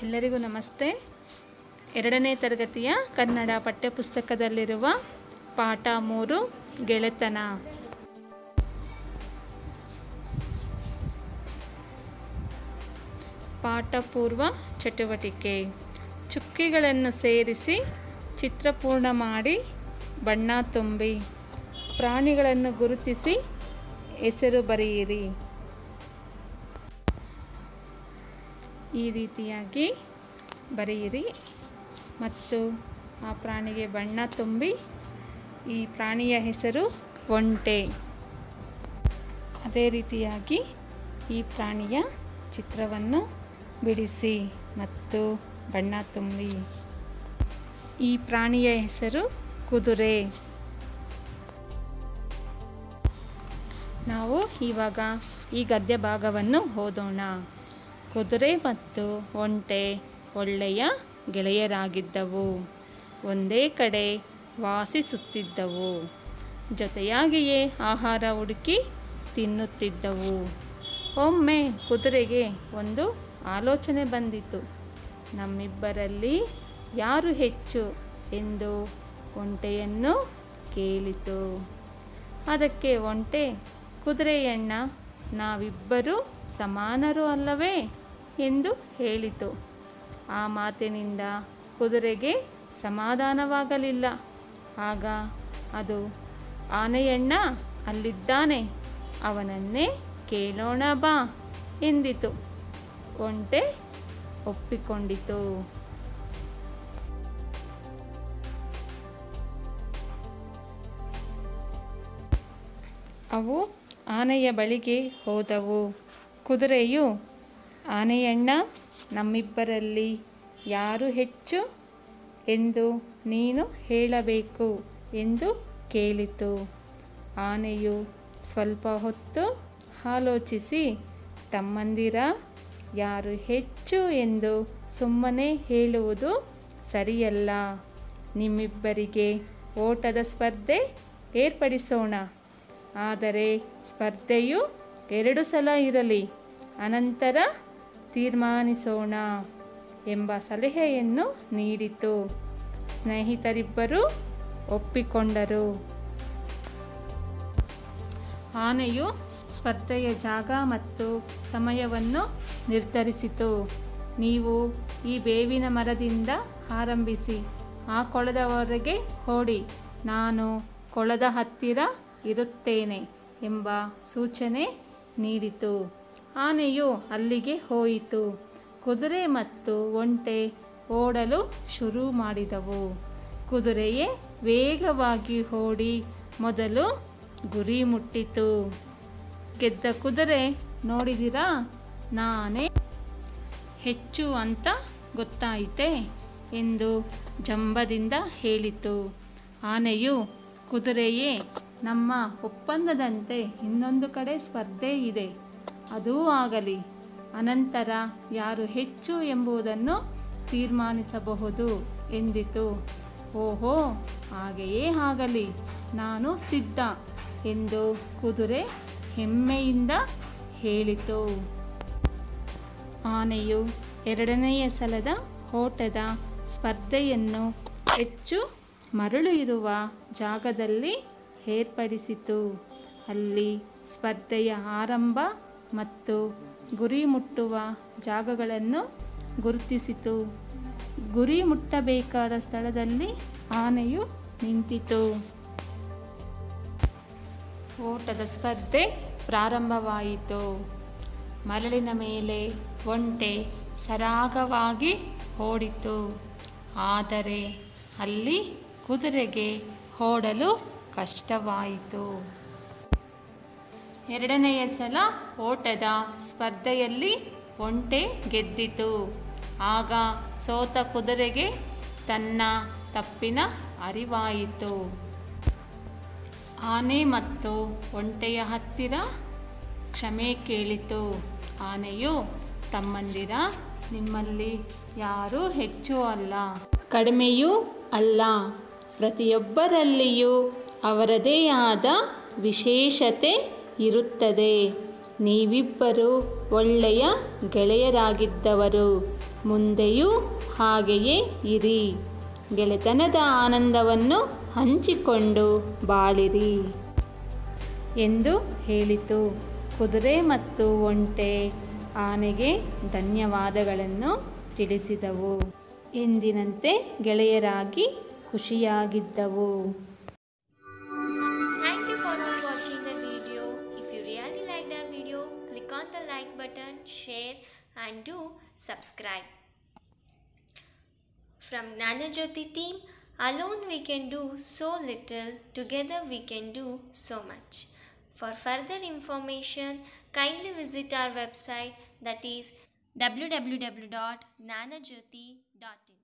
ಎಲ್ಲರಿಗೂ ನಮಸ್ತೆ ಎರಡನೇ ತರಗತಿಯ ಕನ್ನಡ ಪಠ್ಯಪುಸ್ತಕದಲ್ಲಿರುವ ಪಾಠ ಮೂರು ಗೆಳೆತನ ಪಾಠ ಪೂರ್ವ ಚಟುವಟಿಕೆ ಚುಕ್ಕಿಗಳನ್ನು ಸೇರಿಸಿ ಚಿತ್ರಪೂರ್ಣ ಮಾಡಿ ಬಣ್ಣ ತುಂಬಿ ಪ್ರಾಣಿಗಳನ್ನು ಗುರುತಿಸಿ ಹೆಸರು ಬರೆಯಿರಿ ಈ ರೀತಿಯಾಗಿ ಬರೆಯಿರಿ ಮತ್ತು ಆ ಪ್ರಾಣಿಗೆ ಬಣ್ಣ ತುಂಬಿ ಈ ಪ್ರಾಣಿಯ ಹೆಸರು ಒಂಟೆ ಅದೇ ರೀತಿಯಾಗಿ ಈ ಪ್ರಾಣಿಯ ಚಿತ್ರವನ್ನು ಬಿಡಿಸಿ ಮತ್ತು ಬಣ್ಣ ತುಂಬಿ ಈ ಪ್ರಾಣಿಯ ಹೆಸರು ಕುದುರೆ ನಾವು ಇವಾಗ ಈ ಗದ್ಯ ಭಾಗವನ್ನು ಓದೋಣ ಕುದುರೆ ಮತ್ತು ಒಂಟೆ ಒಳ್ಳೆಯ ಗೆಳೆಯರಾಗಿದ್ದವು ಒಂದೇ ಕಡೆ ವಾಸಿಸುತ್ತಿದ್ದವು ಜೊತೆಯಾಗಿಯೇ ಆಹಾರ ಹುಡುಕಿ ತಿನ್ನುತ್ತಿದ್ದವು ಒಮ್ಮೆ ಕುದುರೆಗೆ ಒಂದು ಆಲೋಚನೆ ಬಂದಿತು ನಮ್ಮಿಬ್ಬರಲ್ಲಿ ಯಾರು ಹೆಚ್ಚು ಎಂದು ಒಂಟೆಯನ್ನು ಕೇಳಿತು ಅದಕ್ಕೆ ಒಂಟೆ ಕುದುರೆಯಣ್ಣ ನಾವಿಬ್ಬರೂ ಸಮಾನರು ಅಲ್ಲವೇ ಎಂದು ಹೇಳಿತು ಆ ಮಾತಿನಿಂದ ಕುದುರೆಗೆ ಸಮಾಧಾನವಾಗಲಿಲ್ಲ ಆಗ ಅದು ಆನೆಯಣ್ಣ ಅಲ್ಲಿದ್ದಾನೆ ಅವನನ್ನೇ ಕೇಳೋಣ ಬಾ ಎಂದಿತು ಒಂಟೆ ಒಪ್ಪಿಕೊಂಡಿತು ಅವು ಆನೆಯ ಬಳಿಗೆ ಹೋದವು ಕುದುರೆಯು ಆನೆಯಣ್ಣ ನಮ್ಮಿಬ್ಬರಲ್ಲಿ ಯಾರು ಹೆಚ್ಚು ಎಂದು ನೀನು ಹೇಳಬೇಕು ಎಂದು ಕೇಳಿತು ಆನೆಯು ಸ್ವಲ್ಪ ಹೊತ್ತು ಆಲೋಚಿಸಿ ತಮ್ಮಂದಿರ ಯಾರು ಹೆಚ್ಚು ಎಂದು ಸುಮ್ಮನೆ ಹೇಳುವುದು ಸರಿಯಲ್ಲ ನಿಮ್ಮಿಬ್ಬರಿಗೆ ಓಟದ ಸ್ಪರ್ಧೆ ಏರ್ಪಡಿಸೋಣ ಆದರೆ ಸ್ಪರ್ಧೆಯು ಎರಡು ಸಲ ಇರಲಿ ಅನಂತರ ತೀರ್ಮಾನಿಸೋಣ ಎಂಬ ಸಲಹೆಯನ್ನು ನೀಡಿತು ಸ್ನೇಹಿತರಿಬ್ಬರು ಒಪ್ಪಿಕೊಂಡರು ಆನೆಯು ಸ್ಪರ್ಧೆಯ ಜಾಗ ಮತ್ತು ಸಮಯವನ್ನು ನಿರ್ಧರಿಸಿತು ನೀವು ಈ ಬೇವಿನ ಮರದಿಂದ ಆರಂಭಿಸಿ ಆ ಕೊಳದವರೆಗೆ ಓಡಿ ನಾನು ಕೊಳದ ಹತ್ತಿರ ಇರುತ್ತೇನೆ ಎಂಬ ಸೂಚನೆ ನೀಡಿತು ಆನೆಯು ಅಲ್ಲಿಗೆ ಹೋಯಿತು ಕುದುರೆ ಮತ್ತು ಒಂಟೆ ಓಡಲು ಶುರು ಮಾಡಿದವು ಕುದುರೆಯೇ ವೇಗವಾಗಿ ಓಡಿ ಮೊದಲು ಗುರಿ ಮುಟ್ಟಿತು ಗೆದ್ದ ಕುದುರೆ ನೋಡಿದಿರಾ ನಾನೇ ಹೆಚ್ಚು ಅಂತ ಗೊತ್ತಾಯಿತೆ ಎಂದು ಜಂಬದಿಂದ ಹೇಳಿತು ಆನೆಯು ಕುದುರೆಯೇ ನಮ್ಮ ಒಪ್ಪಂದದಂತೆ ಇನ್ನೊಂದು ಕಡೆ ಸ್ಪರ್ಧೆ ಇದೆ ಅದೂ ಆಗಲಿ ಅನಂತರ ಯಾರು ಹೆಚ್ಚು ಎಂಬುದನ್ನು ತೀರ್ಮಾನಿಸಬಹುದು ಎಂದಿತು ಓಹೋ ಹಾಗೆಯೇ ಆಗಲಿ ನಾನು ಸಿದ್ಧ ಎಂದು ಕುದುರೆ ಹೆಮ್ಮೆಯಿಂದ ಹೇಳಿತು ಆನೆಯು ಎರಡನೆಯ ಸಲದ ಓಟದ ಸ್ಪರ್ಧೆಯನ್ನು ಹೆಚ್ಚು ಮರಳು ಇರುವ ಜಾಗದಲ್ಲಿ ಏರ್ಪಡಿಸಿತು ಅಲ್ಲಿ ಸ್ಪರ್ಧೆಯ ಆರಂಭ ಮತ್ತು ಗುರಿ ಮುಟ್ಟುವ ಜಾಗಗಳನ್ನು ಗುರುತಿಸಿತು ಗುರಿ ಮುಟ್ಟಬೇಕಾದ ಸ್ಥಳದಲ್ಲಿ ಆನೆಯು ನಿಂತಿತು ಓಟದ ಸ್ಪರ್ಧೆ ಪ್ರಾರಂಭವಾಯಿತು ಮರಳಿನ ಮೇಲೆ ಒಂಟೆ ಸರಾಗವಾಗಿ ಓಡಿತು ಆದರೆ ಅಲ್ಲಿ ಕುದುರೆಗೆ ಓಡಲು ಕಷ್ಟವಾಯಿತು ಎರಡನೆಯ ಸಲ ಓಟದ ಸ್ಪರ್ಧೆಯಲ್ಲಿ ಒಂಟೆ ಗೆದ್ದಿತು ಆಗ ಸೋತ ಕುದುರೆಗೆ ತನ್ನ ತಪ್ಪಿನ ಅರಿವಾಯಿತು ಆನೆ ಮತ್ತು ಒಂಟೆಯ ಹತ್ತಿರ ಕ್ಷಮೆ ಕೇಳಿತು ಆನೆಯು ತಮ್ಮಂದಿರ ನಿಮ್ಮಲ್ಲಿ ಯಾರೂ ಹೆಚ್ಚು ಅಲ್ಲ ಕಡಿಮೆಯೂ ಅಲ್ಲ ಪ್ರತಿಯೊಬ್ಬರಲ್ಲಿಯೂ ಅವರದೇ ಆದ ವಿಶೇಷತೆ ಇರುತ್ತದೆ ನೀವಿಬ್ಬರು ಒಳ್ಳೆಯ ಗೆಳೆಯರಾಗಿದ್ದವರು ಮುಂದೆಯೂ ಹಾಗೆಯೇ ಇರಿ ಗೆಳೆತನದ ಆನಂದವನ್ನು ಹಂಚಿಕೊಂಡು ಬಾಳಿರಿ ಎಂದು ಹೇಳಿತು ಕುದುರೆ ಮತ್ತು ಒಂಟೆ ಆನೆಗೆ ಧನ್ಯವಾದಗಳನ್ನು ತಿಳಿಸಿದವು ಎಂದಿನಂತೆ ಗೆಳೆಯರಾಗಿ ಖುಷಿಯಾಗಿದ್ದವು Thank you for all watching the video. If you really liked our video, click on the like button, share and do subscribe. From Nana Jyoti team, alone we can do so little, together we can do so much. For further information, kindly visit our website that is www.nanajyoti.in.